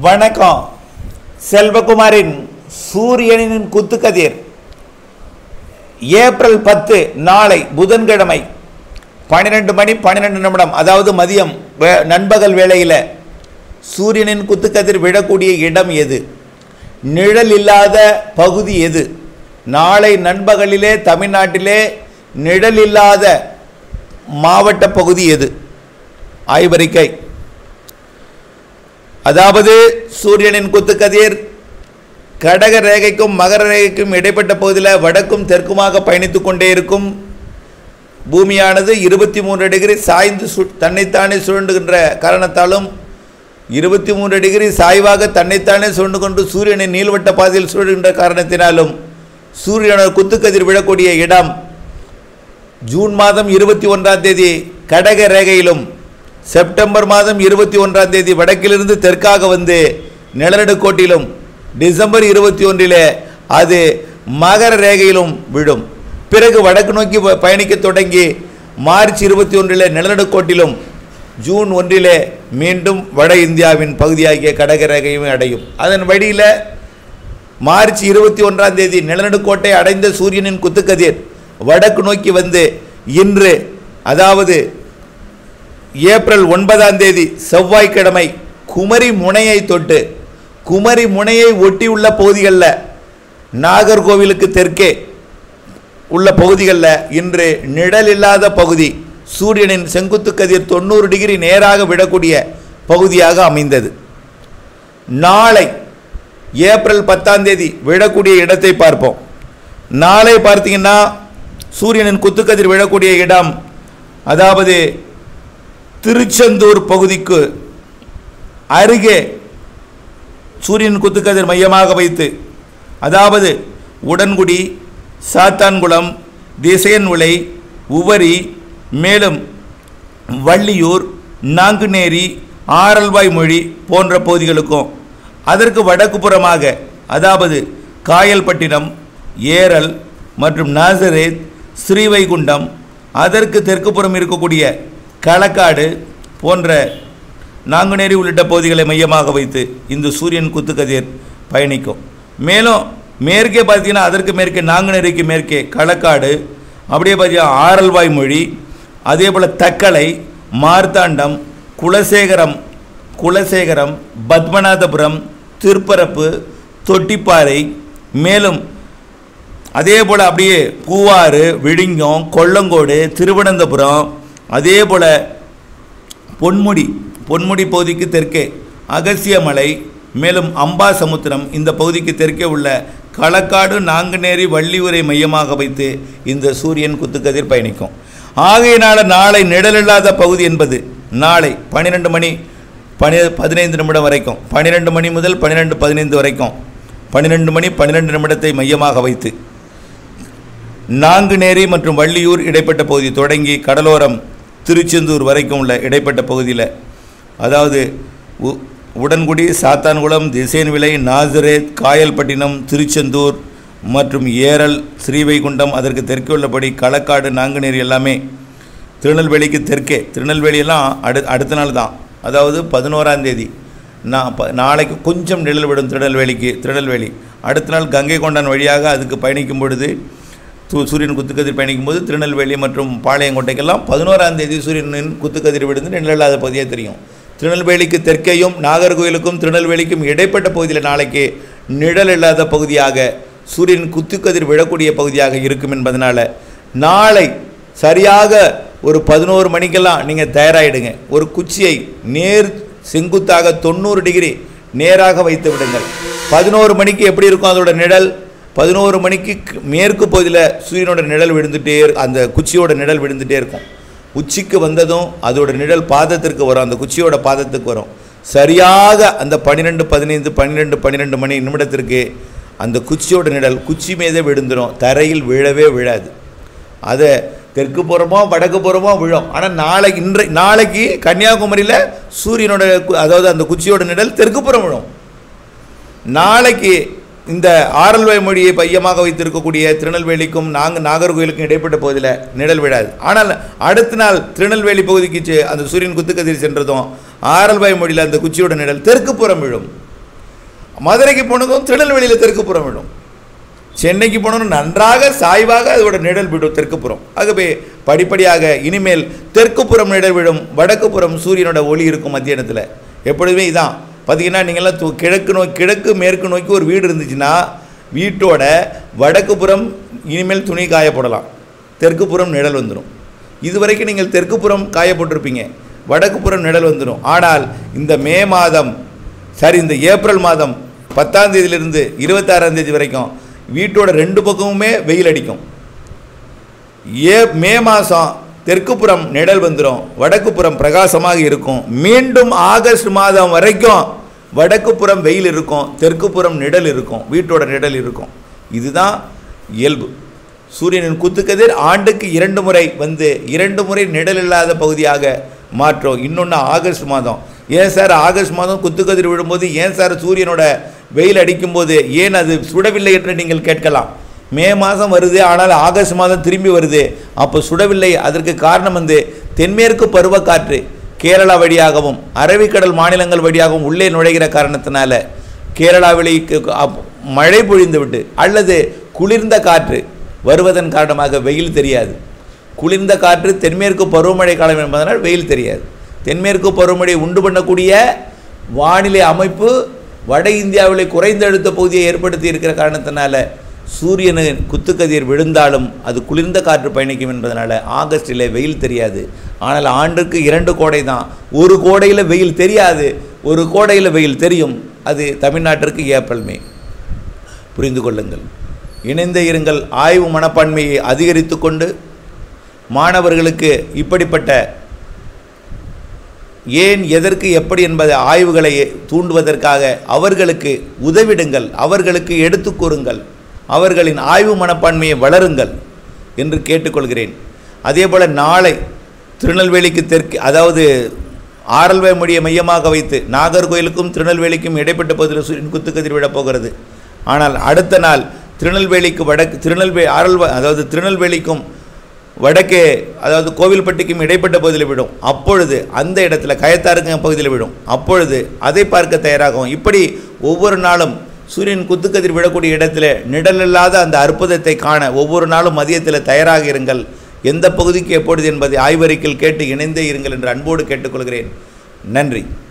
வணக்கம் செல்வகுமாரின் சூரியனின் குத்துக்கதிர் ஏப்ரல் பத்து நாளை புதன்கிழமை பன்னிரெண்டு மணி பன்னிரெண்டு நிமிடம் அதாவது மதியம் வே- நண்பகல் வேளையில் சூரியனின் குத்துக்கதிர் விழக்கூடிய இடம் எது நிழல் இல்லாத பகுதி எது நாளை நண்பகலிலே தமிழ்நாட்டிலே நிழல் இல்லாத மாவட்ட பகுதி எது ஆய்வறிக்கை அதாவது சூரியனின் குத்துக்கதிர் கடக ரேகைக்கும் மகர ரேகைக்கும் இடைப்பட்ட பகுதியில் வடக்கும் தெற்குமாக பயணித்துக் கொண்டே இருக்கும் பூமியானது இருபத்தி மூன்று டிகிரி சாய்ந்து சு தன்னைத்தானே சுழண்டுகின்ற காரணத்தாலும் இருபத்தி மூன்று டிகிரி சாய்வாக தன்னைத்தானே சுழண்டு கொண்டு சூரியனின் நீள்வட்ட பாதையில் சுழல்கின்ற காரணத்தினாலும் சூரியனோட குத்துக்கதிர் விழக்கூடிய இடம் ஜூன் மாதம் இருபத்தி ஒன்றாம் தேதி கடக ரேகையிலும் செப்டம்பர் மாதம் இருபத்தி ஒன்றாம் தேதி வடக்கிலிருந்து தெற்காக வந்து நிலநடுக்கோட்டிலும் டிசம்பர் இருபத்தி ஒன்றிலே அது மகர ரேகையிலும் விழும் பிறகு வடக்கு நோக்கி ப- பயணிக்கத் தொடங்கி மார்ச் இருபத்தி ஒன்றிலே நிலநடுக்கோட்டிலும் ஜூன் ஒன்றிலே மீண்டும் வட இந்தியாவின் பகுதியாகிய கடக ரேகையும் அடையும் அதன் வழியில் மார்ச் இருபத்தி ஒன்றாம் தேதி நிலநடுக்கோட்டை அடைந்த சூரியனின் குத்துக்கதிர் வடக்கு நோக்கி வந்து இன்று அதாவது ஏப்ரல் ஒன்பதாம் தேதி செவ்வாய்க்கிழமை குமரி முனையை தொட்டு குமரி முனையை ஒட்டியுள்ள பகுதிகளில் நாகர்கோவிலுக்கு தெற்கே உள்ள பகுதிகளில் இன்று நிழல் இல்லாத பகுதி சூரியனின் செங்குத்து கதிர் தொண்ணூறு டிகிரி நேராக விடக்கூடிய பகுதியாக அமைந்தது நாளை ஏப்ரல் பத்தாம் தேதி விழக்கூடிய இடத்தை பார்ப்போம் நாளை பார்த்தீங்கன்னா சூரியனின் குத்துக்கதிர் விழக்கூடிய இடம் அதாவது திருச்செந்தூர் பகுதிக்கு அருகே சூரியன் குத்துக்கதிர் மையமாக வைத்து அதாவது உடன்குடி சாத்தான்குளம் திசையன் உலை உவரி மேலும் வள்ளியூர் நாங்குநேரி ஆரல்வாய் மொழி போன்ற பகுதிகளுக்கும் அதற்கு வடக்கு புறமாக அதாவது காயல்பட்டினம் ஏரல் மற்றும் நாசரேத் ஸ்ரீவைகுண்டம் அதற்கு தெற்கு புறம் இருக்கக்கூடிய களக்காடு போன்ற நாங்குநேரி உள்ளிட்ட பகுதிகளை மையமாக வைத்து இந்த சூரியன் குத்துக்கதிர் பயணிக்கும் மேலும் மேற்கே பார்த்தீங்கன்னா அதற்கு மேற்கே நாங்குநேரிக்கு மேற்கே களக்காடு அப்படியே பார்த்தீங்கன்னா ஆரல்வாய் மொழி அதே போல் தக்கலை மார்த்தாண்டம் குலசேகரம் குலசேகரம் பத்மநாதபுரம் திருப்பரப்பு தொட்டிப்பாறை மேலும் அதே போல் அப்படியே பூவாறு விழிங்கம் கொல்லங்கோடு திருவனந்தபுரம் அதே போல் பொன்முடி பொன்முடி பகுதிக்கு தெற்கே அகசியமலை மேலும் அம்பாசமுத்திரம் இந்த பகுதிக்கு தெற்கே உள்ள களக்காடு நாங்குநேரி வள்ளியூரை மையமாக வைத்து இந்த சூரியன் குத்துக்கதிர் பயணிக்கும் ஆகையினால நாளை நிழலில்லாத பகுதி என்பது நாளை பன்னிரெண்டு மணி பனி பதினைந்து நிமிடம் வரைக்கும் பன்னிரெண்டு மணி முதல் பன்னிரெண்டு பதினைந்து வரைக்கும் பன்னிரெண்டு மணி பன்னிரெண்டு நிமிடத்தை மையமாக வைத்து நாங்குநேரி மற்றும் வள்ளியூர் இடைப்பட்ட பகுதி தொடங்கி கடலோரம் திருச்செந்தூர் வரைக்கும் உள்ள இடைப்பட்ட பகுதியில் அதாவது உ- உடன்குடி சாத்தான்குளம் திசையன்விளை நாசரேத் காயல்பட்டினம் திருச்செந்தூர் மற்றும் ஏரல் ஸ்ரீவைகுண்டம் அதற்கு தெற்கே உள்ளபடி களக்காடு நாங்குநேரி எல்லாமே திருநெல்வேலிக்கு தெற்கே திருநெல்வேலியெல்லாம் அடு அடுத்த நாள் தான் அதாவது பதினோராம் தேதி நான் ப நாளைக்கு கொஞ்சம் நிழல் விடும் திருநெல்வேலிக்கு திருநெல்வேலி அடுத்த நாள் கங்கை கொண்டான் வழியாக அதுக்கு பயணிக்கும் பொழுது சூ- சூரியன் குத்துக்கதிர் பயணிக்கும் போது திருநெல்வேலி மற்றும் பாளையங்கோட்டைக்கெல்லாம் பதினோராம் தேதி சூரியனின் குத்துக்கதிர் விழுந்து நிழலாத பகுதியாக தெரியும் திருநெல்வேலிக்கு தெற்கேயும் நாகர்கோயிலுக்கும் திருநெல்வேலிக்கும் இடைப்பட்ட பகுதியில் நாளைக்கு நிழல் இல்லாத பகுதியாக சூரியன் குத்துக்கதிர் விழக்கூடிய பகுதியாக இருக்கும் என்பதனால நாளை சரியாக ஒரு பதினோரு மணிக்கெல்லாம் நீங்கள் தயாராகிடுங்க ஒரு குச்சியை நேர் செங்குத்தாக தொண்ணூறு டிகிரி நேராக வைத்து விடுங்கள் பதினோரு மணிக்கு எப்படி இருக்கும் அதோட நிழல் பதினோரு மணிக்கு க்- மேற்கு பகுதியில் சூரியனோட நிழல் விழுந்துட்டே இரு- அந்த குச்சியோட நிழல் விழுந்துட்டே இருக்கும் உச்சிக்கு வந்ததும் அதோட நிழல் பாதத்திற்கு வரும் அந்த குச்சியோட பாதத்துக்கு வரும் சரியாக அந்த பன்னிரெண்டு பதினைந்து பன்னிரெண்டு பன்னிரெண்டு மணி நிமிடத்திற்கு அந்த குச்சியோட நிழல் குச்சி மீதே விழுந்துடும் தரையில் விழவே விழாது அதை தெற்கு புறமோ வடக்கு புறமோ விழும் ஆனால் நாளைக்கு இன்றை நாளைக்கு கன்னியாகுமரியில் சூரியனோட கு- அதாவது அந்த குச்சியோட நிழல் தெற்கு புறம் விழும் நாளைக்கு இந்த ஆரல்வாய் மொழியை மையமாக வைத்திருக்கக்கூடிய திருநெல்வேலிக்கும் நாங்க நாகர்கோயிலுக்கும் இடைப்பட்ட பகுதியில் நிழல் விழாது ஆனால் அடுத்த நாள் திருநெல்வேலி பகுதிக்கு செ- அந்த சூரியன் குத்துக்கதிர் சென்றதும் ஆரல்வாய் மொழியில் அந்த குச்சியோட நிழல் தெற்கு புறம் விழும் மதுரைக்கு போனதும் திருநெல்வேலியில் தெற்கு புறம் விடும் சென்னைக்கு போனதும் நன்றாக சாய்வாக அதோட நிழல் விடும் தெற்கு புறம் ஆகவே படிப்படியாக இனிமேல் தெற்கு புறம் நிழல் விடும் வடக்கு புறம் சூரியனோட ஒளி இருக்கும் மத்தியானத்தில் எப்பொழுதுமே இதான் பார்த்தீங்கன்னா நீங்கள்லாம் து- கிழக்கு நோக்கி கிழக்கு மேற்கு நோக்கி ஒரு வீடு இருந்துச்சுன்னா வீட்டோட வடக்கு புறம் இனிமேல் துணி காய போடலாம் தெற்கு புறம் நிழல் வந்துடும் இதுவரைக்கும் நீங்கள் தெற்கு புறம் காய போட்டிருப்பீங்க வடக்கு புறம் நிழல் வந்துடும் ஆனால் இந்த மே மாதம் சரி இந்த ஏப்ரல் மாதம் பத்தாம் தேதியிலிருந்து இருபத்தாறாம் தேதி வரைக்கும் வீட்டோட ரெண்டு பக்கமுமே வெயில் அடிக்கும் ஏ மே மாதம் தெற்கு புறம் நிழல் வந்துடும் வடக்கு புறம் பிரகாசமாக இருக்கும் மீண்டும் ஆகஸ்ட் மாதம் வரைக்கும் வடக்கு புறம் வெயில் இருக்கும் தெற்கு புறம் நிழல் இருக்கும் வீட்டோட நிழல் இருக்கும் இதுதான் இயல்பு சூரியனின் குத்துக்கதிர் ஆண்டுக்கு இரண்டு முறை வந்து இரண்டு முறை நிழல் இல்லாத பகுதியாக மாற்றும் இன்னொன்று ஆகஸ்ட் மாதம் ஏன் சார் ஆகஸ்ட் மாதம் குத்துக்கதிர் விழும்போது ஏன் சார் சூரியனோட வெயில் அடிக்கும்போது ஏன் அது சுடவில்லை என்று நீங்கள் கேட்கலாம் மே மாதம் வருது ஆனால் ஆகஸ்ட் மாதம் திரும்பி வருது அப்போ சுடவில்லை அதற்கு காரணம் வந்து தென்மேற்கு பருவக்காற்று கேரளா வழியாகவும் அரபிக்கடல் மாநிலங்கள் வழியாகவும் உள்ளே நுழைகிற காரணத்தினால கேரளாவிலே க- அப்- மழை பொழிந்து விட்டு அல்லது குளிர்ந்த காற்று வருவதன் காரணமாக வெயில் தெரியாது குளிர்ந்த காற்று தென்மேற்கு பருவமழை காலம் என்பதனால் வெயில் தெரியாது தென்மேற்கு பருவமழை உண்டு பண்ணக்கூடிய வானிலை அமைப்பு வட இந்தியாவிலே குறைந்த அழுத்த பகுதியை ஏற்படுத்தி இருக்கிற காரணத்தினால சூரியனின் குத்துக்கதிர் விழுந்தாலும் அது குளிர்ந்த காற்று பயணிக்கும் என்பதனால ஆகஸ்டில் வெயில் தெரியாது ஆனால் ஆண்டுக்கு இரண்டு கோடை தான் ஒரு கோடையில் வெயில் தெரியாது ஒரு கோடையில் வெயில் தெரியும் அது தமிழ்நாட்டிற்கு ஏப்ரல் மே புரிந்து கொள்ளுங்கள் இணைந்த இருங்கள் ஆய்வு மனப்பான்மையை அதிகரித்து கொண்டு மாணவர்களுக்கு இப்படிப்பட்ட ஏன் எதற்கு எப்படி என்பதை ஆய்வுகளை தூண்டுவதற்காக அவர்களுக்கு உதவிடுங்கள் அவர்களுக்கு எடுத்துக் கூறுங்கள் அவர்களின் ஆய்வு மனப்பான்மையை வளருங்கள் என்று கேட்டுக்கொள்கிறேன் அதேபோல் நாளை திருநெல்வேலிக்கு தெற்கு அதாவது ஆரல்வே மொழியை மையமாக வைத்து நாகர்கோயிலுக்கும் திருநெல்வேலிக்கும் இடைப்பட்ட பகுதியில் சூரியன் குத்துக்கதிர் விழப் போகிறது ஆனால் அடுத்த நாள் திருநெல்வேலிக்கு வடக்கு திருநெல்வேலி ஆரல்வா அதாவது திருநெல்வேலிக்கும் வடக்கே அதாவது கோவில்பட்டிக்கும் இடைப்பட்ட பகுதியில் விடும் அப்பொழுது அந்த இடத்துல கயத்தாருங்க பகுதியில் விடும் அப்பொழுது அதை பார்க்க தயாராகும் இப்படி ஒவ்வொரு நாளும் சூரியன் குத்துக்கதிர் விடக்கூடிய இடத்துல நிழல் இல்லாத அந்த அற்புதத்தை காண ஒவ்வொரு நாளும் மதியத்தில் தயாராக இருங்கள் எந்த பகுதிக்கு எப்பொழுது என்பதை ஆய்வறிக்கையில் கேட்டு இணைந்தே இருங்கள் என்று அன்போடு கேட்டுக்கொள்கிறேன் நன்றி